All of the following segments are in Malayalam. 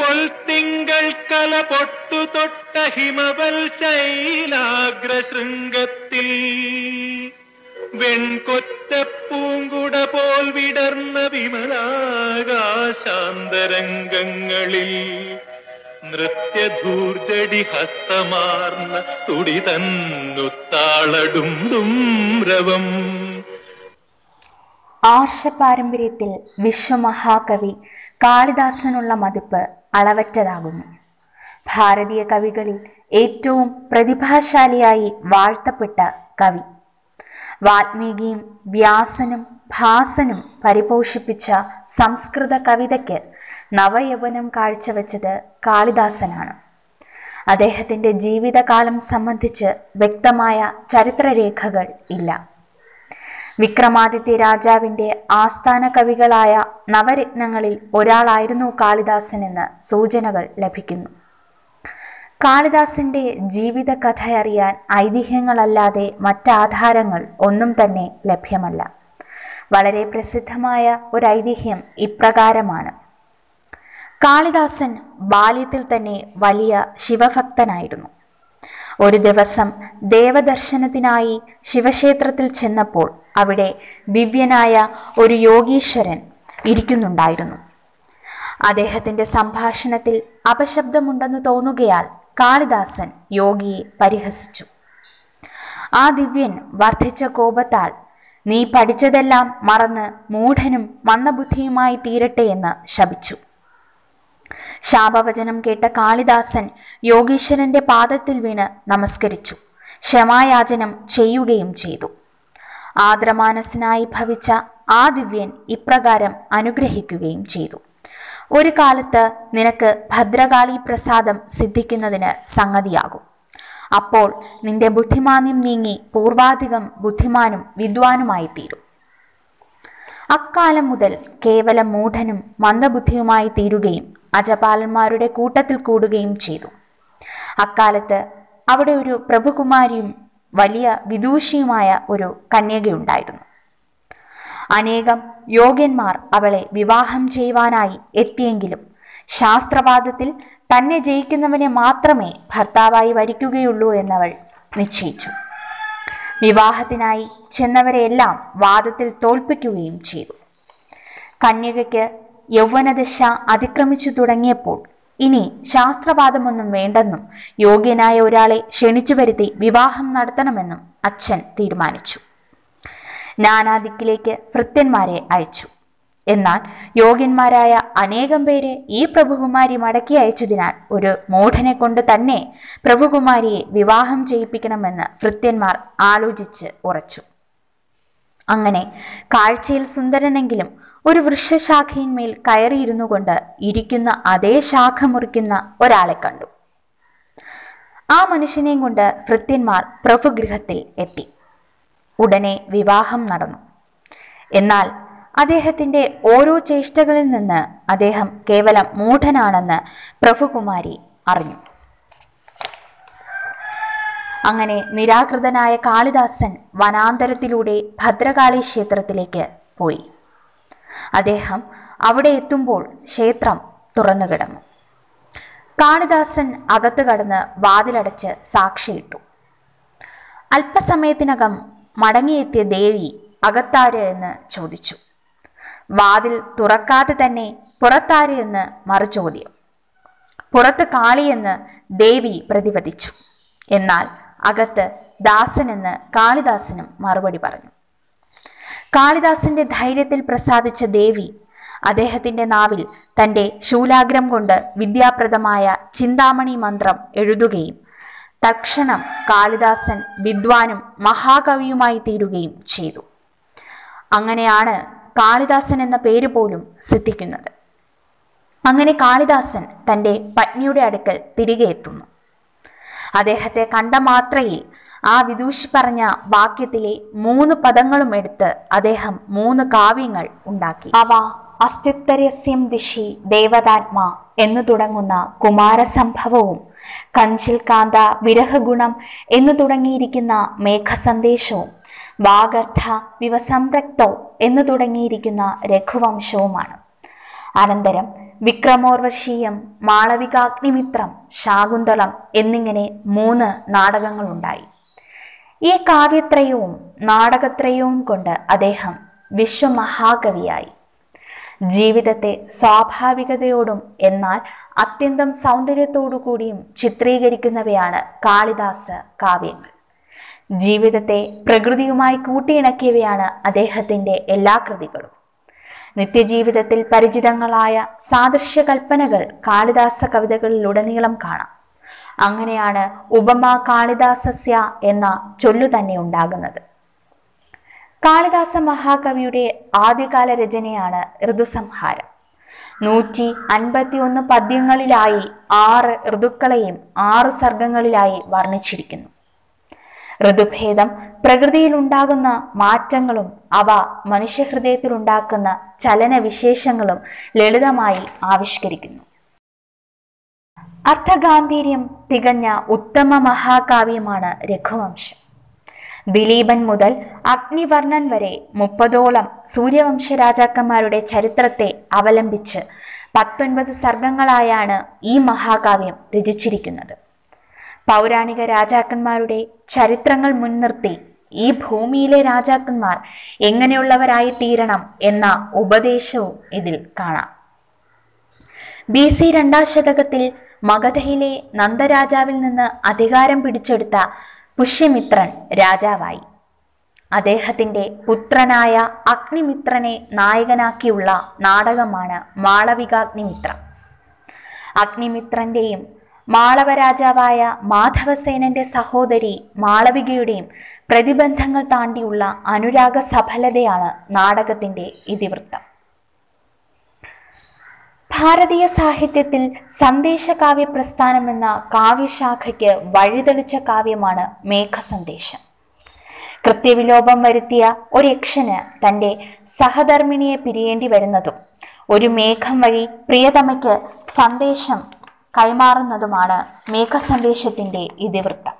പൊൽത്തിങ്കൾ കല പൊട്ടു തൊട്ട ഹിമവൽ ശൈലാഗ്ര ശൃംഗത്തിൽ വെൺകൊറ്റ പൂങ്കുട പോൽ വിടർന്ന വിമലാകാശാന്തരംഗങ്ങളിൽ നൃത്യധൂർജടി ഹസ്തമാർന്ന തുടി തന്നുത്താളടും രവം ആർഷപാരമ്പര്യത്തിൽ വിശ്വമഹാകവി കാളിദാസനുള്ള മതിപ്പ് അളവറ്റതാകുന്നു ഭാരതീയ കവികളിൽ ഏറ്റവും പ്രതിഭാശാലിയായി വാഴ്ത്തപ്പെട്ട കവി വാൽമീകിയും വ്യാസനും ഭാസനും പരിപോഷിപ്പിച്ച സംസ്കൃത കവിതയ്ക്ക് നവയൗവനം കാഴ്ചവെച്ചത് കാളിദാസനാണ് അദ്ദേഹത്തിന്റെ ജീവിതകാലം സംബന്ധിച്ച് വ്യക്തമായ ചരിത്രരേഖകൾ ഇല്ല വിക്രമാദിത്യ രാജാവിന്റെ ആസ്ഥാന കവികളായ നവരത്നങ്ങളിൽ ഒരാളായിരുന്നു കാളിദാസൻ എന്ന് സൂചനകൾ ലഭിക്കുന്നു കാളിദാസന്റെ ജീവിത കഥ അറിയാൻ ഐതിഹ്യങ്ങളല്ലാതെ മറ്റാധാരങ്ങൾ ഒന്നും തന്നെ ലഭ്യമല്ല വളരെ പ്രസിദ്ധമായ ഒരു ഐതിഹ്യം ഇപ്രകാരമാണ് കാളിദാസൻ ബാല്യത്തിൽ തന്നെ വലിയ ശിവഭക്തനായിരുന്നു ഒരു ദിവസം ദേവദർശനത്തിനായി ശിവക്ഷേത്രത്തിൽ ചെന്നപ്പോൾ അവിടെ ദിവ്യനായ ഒരു യോഗീശ്വരൻ ഇരിക്കുന്നുണ്ടായിരുന്നു അദ്ദേഹത്തിന്റെ സംഭാഷണത്തിൽ അപശബ്ദമുണ്ടെന്ന് തോന്നുകയാൽ കാളിദാസൻ യോഗിയെ പരിഹസിച്ചു ആ ദിവ്യൻ വർദ്ധിച്ച കോപത്താൽ നീ പഠിച്ചതെല്ലാം മറന്ന് മൂഢനും മന്ദബുദ്ധിയുമായി തീരട്ടെ എന്ന് ശപിച്ചു ശാപവചനം കേട്ട കാളിദാസൻ യോഗീശ്വരന്റെ പാദത്തിൽ വീണ് നമസ്കരിച്ചു ക്ഷമായാചനം ചെയ്യുകയും ചെയ്തു ആദ്രമാനസനായി ഭവിച്ച ആ ദിവ്യൻ ഇപ്രകാരം അനുഗ്രഹിക്കുകയും ചെയ്തു ഒരു കാലത്ത് നിനക്ക് ഭദ്രകാളി പ്രസാദം സിദ്ധിക്കുന്നതിന് സംഗതിയാകും അപ്പോൾ നിന്റെ ബുദ്ധിമാന്യം നീങ്ങി പൂർവാധികം ബുദ്ധിമാനും വിദ്വാനുമായി തീരും അക്കാലം മുതൽ കേവലം മൂഢനും മന്ദബുദ്ധിയുമായി തീരുകയും അജപാലന്മാരുടെ കൂട്ടത്തിൽ കൂടുകയും ചെയ്തു അക്കാലത്ത് അവിടെ ഒരു പ്രഭുകുമാരിയും വലിയ വിദൂഷിയുമായ ഒരു കന്യകയുണ്ടായിരുന്നു അനേകം യോഗ്യന്മാർ അവളെ വിവാഹം ചെയ്യുവാനായി എത്തിയെങ്കിലും ശാസ്ത്രവാദത്തിൽ തന്നെ ജയിക്കുന്നവനെ മാത്രമേ ഭർത്താവായി വരിക്കുകയുള്ളൂ എന്നവൾ നിശ്ചയിച്ചു വിവാഹത്തിനായി ചെന്നവരെയെല്ലാം വാദത്തിൽ തോൽപ്പിക്കുകയും ചെയ്തു കന്യകയ്ക്ക് യൗവനദശ അതിക്രമിച്ചു തുടങ്ങിയപ്പോൾ ഇനി ശാസ്ത്രവാദമൊന്നും വേണ്ടെന്നും യോഗ്യനായ ഒരാളെ ക്ഷണിച്ചു വരുത്തി വിവാഹം നടത്തണമെന്നും അച്ഛൻ തീരുമാനിച്ചു നാനാദിക്കിലേക്ക് ഭൃത്യന്മാരെ അയച്ചു എന്നാൽ യോഗ്യന്മാരായ അനേകം പേരെ ഈ പ്രഭുകുമാരി മടക്കി അയച്ചതിനാൽ ഒരു മൂഢനെ കൊണ്ട് തന്നെ പ്രഭുകുമാരിയെ വിവാഹം ചെയ്യിപ്പിക്കണമെന്ന് ഭൃത്യന്മാർ ആലോചിച്ച് ഉറച്ചു അങ്ങനെ കാഴ്ചയിൽ സുന്ദരനെങ്കിലും ഒരു വൃക്ഷശാഖയിന്മേൽ കയറിയിരുന്നു കൊണ്ട് ഇരിക്കുന്ന അതേ ശാഖ മുറിക്കുന്ന ഒരാളെ കണ്ടു ആ മനുഷ്യനെയും കൊണ്ട് ഭൃത്യന്മാർ പ്രഭുഗൃഹത്തിൽ എത്തി ഉടനെ വിവാഹം നടന്നു എന്നാൽ അദ്ദേഹത്തിന്റെ ഓരോ ചേഷ്ടകളിൽ നിന്ന് അദ്ദേഹം കേവലം മൂഢനാണെന്ന് പ്രഭുകുമാരി അറിഞ്ഞു അങ്ങനെ നിരാകൃതനായ കാളിദാസൻ വനാന്തരത്തിലൂടെ ഭദ്രകാളി ക്ഷേത്രത്തിലേക്ക് പോയി അദ്ദേഹം അവിടെ എത്തുമ്പോൾ ക്ഷേത്രം തുറന്നു കിടന്നു കാളിദാസൻ അകത്ത് കടന്ന് വാതിലടച്ച് സാക്ഷിയിട്ടു അല്പസമയത്തിനകം മടങ്ങിയെത്തിയ ദേവി അകത്താര് എന്ന് ചോദിച്ചു വാതിൽ തുറക്കാതെ തന്നെ പുറത്താര് എന്ന് മറുചോദ്യം പുറത്ത് കാളിയെന്ന് ദേവി പ്രതിവദിച്ചു എന്നാൽ അകത്ത് ദാസനെന്ന് കാളിദാസനും മറുപടി പറഞ്ഞു കാളിദാസന്റെ ധൈര്യത്തിൽ പ്രസാദിച്ച ദേവി അദ്ദേഹത്തിന്റെ നാവിൽ തന്റെ ശൂലാഗ്രം കൊണ്ട് വിദ്യാപ്രദമായ ചിന്താമണി മന്ത്രം എഴുതുകയും തക്ഷണം കാളിദാസൻ വിദ്വാനും മഹാകവിയുമായി തീരുകയും ചെയ്തു അങ്ങനെയാണ് കാളിദാസൻ എന്ന പേര് പോലും സിദ്ധിക്കുന്നത് അങ്ങനെ കാളിദാസൻ തന്റെ പത്നിയുടെ അടുക്കൽ തിരികെ എത്തുന്നു അദ്ദേഹത്തെ കണ്ട മാത്രയിൽ ആ വിദൂഷി പറഞ്ഞ വാക്യത്തിലെ മൂന്ന് പദങ്ങളും എടുത്ത് അദ്ദേഹം മൂന്ന് കാവ്യങ്ങൾ ഉണ്ടാക്കി അവ അസ്തിത്വരസ്യം ദിശി ദേവതാത്മാ എന്നു തുടങ്ങുന്ന കുമാരസംഭവവും കഞ്ചിൽ കാന്ത വിരഹഗുണം എന്നു തുടങ്ങിയിരിക്കുന്ന മേഘസന്ദേശവും വാഗർത്ഥ വിവസംരക്തോ എന്നു തുടങ്ങിയിരിക്കുന്ന രഘുവംശവുമാണ് അനന്തരം വിക്രമോർവശീയം മാളവികാഗ്നിമിത്രം ശാകുന്തളം എന്നിങ്ങനെ മൂന്ന് നാടകങ്ങളുണ്ടായി ഈ കാവ്യത്രയവും നാടകത്രയവും കൊണ്ട് അദ്ദേഹം വിശ്വമഹാകവിയായി ജീവിതത്തെ സ്വാഭാവികതയോടും എന്നാൽ അത്യന്തം സൗന്ദര്യത്തോടു കൂടിയും ചിത്രീകരിക്കുന്നവയാണ് കാളിദാസ കാവ്യങ്ങൾ ജീവിതത്തെ പ്രകൃതിയുമായി കൂട്ടിയിണക്കിയവയാണ് അദ്ദേഹത്തിന്റെ എല്ലാ കൃതികളും നിത്യജീവിതത്തിൽ പരിചിതങ്ങളായ സാദൃശ്യ കൽപ്പനകൾ കാളിദാസ കവിതകളിലുടനീളം കാണാം അങ്ങനെയാണ് ഉപമ കാളിദാസസ്യ എന്ന ചൊല്ലു തന്നെ ഉണ്ടാകുന്നത് കാളിദാസ മഹാകവിയുടെ ആദ്യകാല രചനയാണ് ഋതുസംഹാരം നൂറ്റി അൻപത്തി ഒന്ന് പദ്യങ്ങളിലായി ആറ് ഋതുക്കളെയും ആറ് സർഗങ്ങളിലായി വർണ്ണിച്ചിരിക്കുന്നു ഋതുഭേദം പ്രകൃതിയിൽ ഉണ്ടാകുന്ന മാറ്റങ്ങളും അവ മനുഷ്യഹൃദയത്തിൽ ഉണ്ടാക്കുന്ന ചലനവിശേഷങ്ങളും ലളിതമായി ആവിഷ്കരിക്കുന്നു അർത്ഥഗാംഭീര്യം തികഞ്ഞ ഉത്തമ മഹാകാവ്യമാണ് രഘുവംശം ദിലീപൻ മുതൽ അഗ്നിവർണ്ണൻ വരെ മുപ്പതോളം സൂര്യവംശ രാജാക്കന്മാരുടെ ചരിത്രത്തെ അവലംബിച്ച് പത്തൊൻപത് സർഗങ്ങളായാണ് ഈ മഹാകാവ്യം രചിച്ചിരിക്കുന്നത് പൗരാണിക രാജാക്കന്മാരുടെ ചരിത്രങ്ങൾ മുൻനിർത്തി ഈ ഭൂമിയിലെ രാജാക്കന്മാർ എങ്ങനെയുള്ളവരായി തീരണം എന്ന ഉപദേശവും ഇതിൽ കാണാം ബി സി രണ്ടാം ശതകത്തിൽ മഗധയിലെ നന്ദരാജാവിൽ നിന്ന് അധികാരം പിടിച്ചെടുത്ത പുഷ്യമിത്രൻ രാജാവായി അദ്ദേഹത്തിന്റെ പുത്രനായ അഗ്നിമിത്രനെ നായകനാക്കിയുള്ള നാടകമാണ് മാളവികാഗ്നിമിത്രം അഗ്നിമിത്രന്റെയും മാളവ രാജാവായ മാധവസേനന്റെ സഹോദരി മാളവികയുടെയും പ്രതിബന്ധങ്ങൾ താണ്ടിയുള്ള അനുരാഗ സഫലതയാണ് നാടകത്തിന്റെ ഇതിവൃത്തം ഭാരതീയ സാഹിത്യത്തിൽ സന്ദേശകാവ്യ പ്രസ്ഥാനം എന്ന കാവ്യശാഖയ്ക്ക് വഴിതെളിച്ച കാവ്യമാണ് മേഘസന്ദേശം കൃത്യവിലോപം വരുത്തിയ ഒരു യക്ഷന് തന്റെ സഹധർമ്മിണിയെ പിരിയേണ്ടി വരുന്നതും ഒരു മേഘം വഴി പ്രിയതമയ്ക്ക് സന്ദേശം കൈമാറുന്നതുമാണ് മേഘസന്ദേശത്തിന്റെ ഇതിവൃത്തം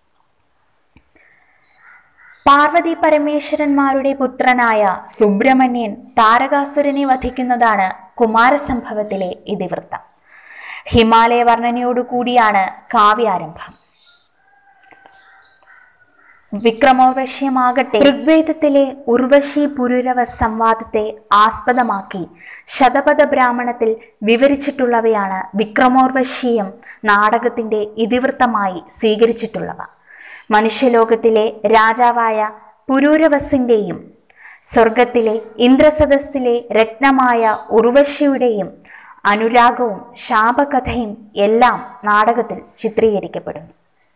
പാർവതി പരമേശ്വരന്മാരുടെ പുത്രനായ സുബ്രഹ്മണ്യൻ താരകാസുരനെ വധിക്കുന്നതാണ് കുമാരസംഭവത്തിലെ ഇതിവൃത്തം ഹിമാലയ വർണ്ണനയോടുകൂടിയാണ് കാവ്യാരംഭം വിക്രമോർവശ്യമാകട്ടെ ഋഗ്വേദത്തിലെ ഉർവശി പുരുരവ സംവാദത്തെ ആസ്പദമാക്കി ശതപഥ ബ്രാഹ്മണത്തിൽ വിവരിച്ചിട്ടുള്ളവയാണ് വിക്രമോർവശീയം നാടകത്തിന്റെ ഇതിവൃത്തമായി സ്വീകരിച്ചിട്ടുള്ളവ മനുഷ്യലോകത്തിലെ രാജാവായ പുരൂരവസിന്റെയും സ്വർഗത്തിലെ ഇന്ദ്രസദസ്സിലെ രത്നമായ ഉർവശിയുടെയും അനുരാഗവും ശാപകഥയും എല്ലാം നാടകത്തിൽ ചിത്രീകരിക്കപ്പെടുന്നു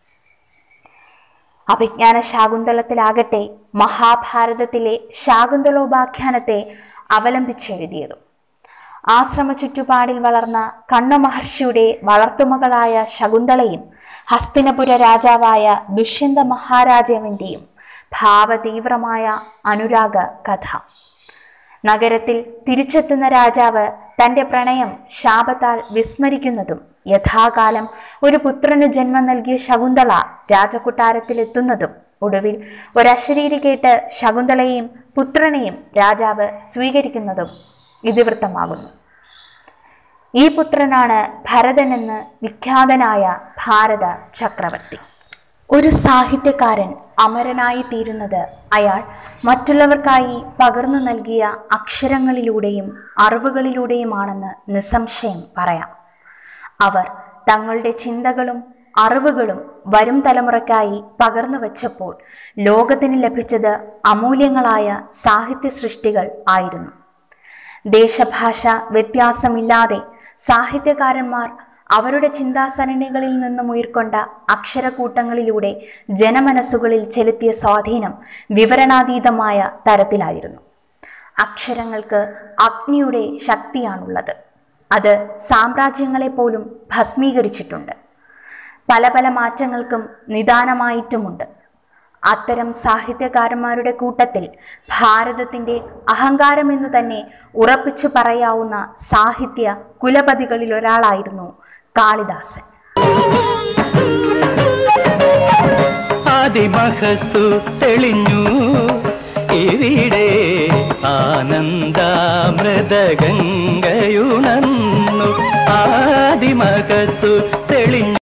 അഭിജ്ഞാന ശാകുന്തളത്തിലാകട്ടെ മഹാഭാരതത്തിലെ ശാകുന്തളോപാഖ്യാനത്തെ അവലംബിച്ചെഴുതിയതും ആശ്രമ ചുറ്റുപാടിൽ വളർന്ന കണ്ണ മഹർഷിയുടെ വളർത്തുമകളായ ശകുന്തളയും ഹസ്തിനപുര രാജാവായ ദുഷ്യന്ത മഹാരാജാവിന്റെയും ഭാവതീവ്രമായ അനുരാഗ കഥ നഗരത്തിൽ തിരിച്ചെത്തുന്ന രാജാവ് തന്റെ പ്രണയം ശാപത്താൽ വിസ്മരിക്കുന്നതും യഥാകാലം ഒരു പുത്രന് ജന്മം നൽകിയ ശകുന്തള രാജകൊട്ടാരത്തിലെത്തുന്നതും ഒടുവിൽ ഒരശരീരി കേട്ട് ശകുന്തളയെയും പുത്രനെയും രാജാവ് സ്വീകരിക്കുന്നതും ഇതിവൃത്തമാകുന്നു ഈ പുത്രനാണ് ഭരതനെന്ന് വിഖ്യാതനായ ഭാരത ചക്രവർത്തി ഒരു സാഹിത്യകാരൻ അമരനായി തീരുന്നത് അയാൾ മറ്റുള്ളവർക്കായി പകർന്നു നൽകിയ അക്ഷരങ്ങളിലൂടെയും അറിവുകളിലൂടെയുമാണെന്ന് നിസ്സംശയം പറയാം അവർ തങ്ങളുടെ ചിന്തകളും അറിവുകളും വരും തലമുറയ്ക്കായി പകർന്നു വച്ചപ്പോൾ ലോകത്തിന് ലഭിച്ചത് അമൂല്യങ്ങളായ സാഹിത്യ സൃഷ്ടികൾ ആയിരുന്നു ദേശഭാഷ വ്യത്യാസമില്ലാതെ സാഹിത്യകാരന്മാർ അവരുടെ ചിന്താസരണികളിൽ നിന്നും ഉയർക്കൊണ്ട അക്ഷരക്കൂട്ടങ്ങളിലൂടെ ജനമനസ്സുകളിൽ ചെലുത്തിയ സ്വാധീനം വിവരണാതീതമായ തരത്തിലായിരുന്നു അക്ഷരങ്ങൾക്ക് അഗ്നിയുടെ ശക്തിയാണുള്ളത് അത് സാമ്രാജ്യങ്ങളെ പോലും ഭസ്മീകരിച്ചിട്ടുണ്ട് പല പല മാറ്റങ്ങൾക്കും നിദാനമായിട്ടുമുണ്ട് അത്തരം സാഹിത്യകാരന്മാരുടെ കൂട്ടത്തിൽ ഭാരതത്തിന്റെ അഹങ്കാരമെന്ന് തന്നെ ഉറപ്പിച്ചു പറയാവുന്ന സാഹിത്യ കുലപതികളിൽ ഒരാളായിരുന്നു കാളിദാസൻ ആദിമഹസു തെളിഞ്ഞു ഇവിടെ ആനന്ദാമൃതഗംഗയുണർന്നു അതിമകസു തെളിഞ്ഞു